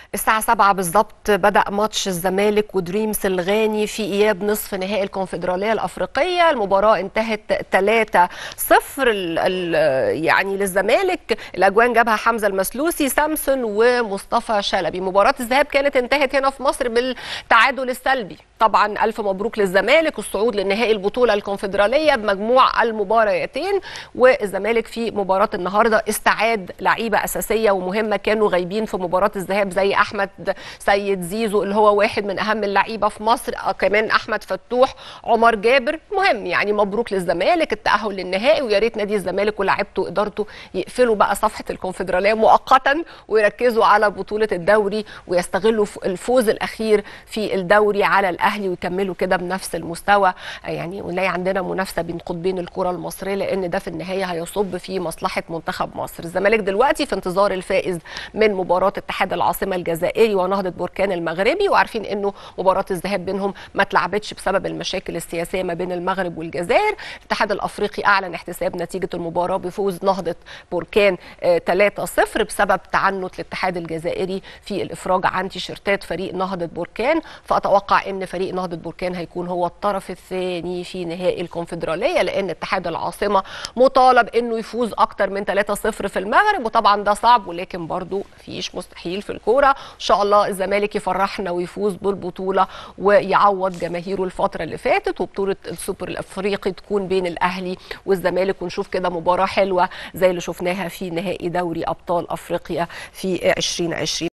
الساعة 7 بالظبط بدأ ماتش الزمالك ودريمز الغاني في إياب نصف نهائي الكونفدرالية الأفريقية المباراة انتهت 3 0 يعني للزمالك الأجوان جابها حمزة المسلوسي سامسون ومصطفى شلبي مباراة الذهاب كانت انتهت هنا في مصر بالتعادل السلبي طبعا ألف مبروك للزمالك والصعود لنهائي البطولة الكونفدرالية بمجموع المباريتين والزمالك في مباراة النهاردة استعاد لعيبة أساسية ومهمة كانوا غايبين في مباراة الذهاب زي احمد سيد زيزو اللي هو واحد من اهم اللعيبه في مصر كمان احمد فتوح عمر جابر مهم يعني مبروك للزمالك التاهل للنهائي ويا ريت نادي الزمالك ولاعيبته وادارته يقفلوا بقى صفحه الكونفدراليه مؤقتا ويركزوا على بطوله الدوري ويستغلوا الفوز الاخير في الدوري على الاهلي ويكملوا كده بنفس المستوى يعني ونلاقي عندنا منافسه بين قطبين الكره المصريه لان ده في النهايه هيصب في مصلحه منتخب مصر الزمالك دلوقتي في انتظار الفائز من مباراه اتحاد العاصمه الجزائري ونهضه بركان المغربي وعارفين انه مباراه الذهاب بينهم ما اتلعبتش بسبب المشاكل السياسيه ما بين المغرب والجزائر الاتحاد الافريقي اعلن احتساب نتيجه المباراه بفوز نهضه بركان 3-0 بسبب تعنت الاتحاد الجزائري في الافراج عن تيشيرتات فريق نهضه بركان فاتوقع ان فريق نهضه بركان هيكون هو الطرف الثاني في نهائي الكونفدراليه لان اتحاد العاصمه مطالب انه يفوز اكتر من 3-0 في المغرب وطبعا ده صعب ولكن برضو فيش مستحيل في الكوره ان شاء الله الزمالك يفرحنا ويفوز بالبطوله ويعوض جماهيره الفتره اللي فاتت وبطوله السوبر الافريقي تكون بين الاهلي والزمالك ونشوف كده مباراه حلوه زي اللي شفناها في نهائي دوري ابطال افريقيا في 2020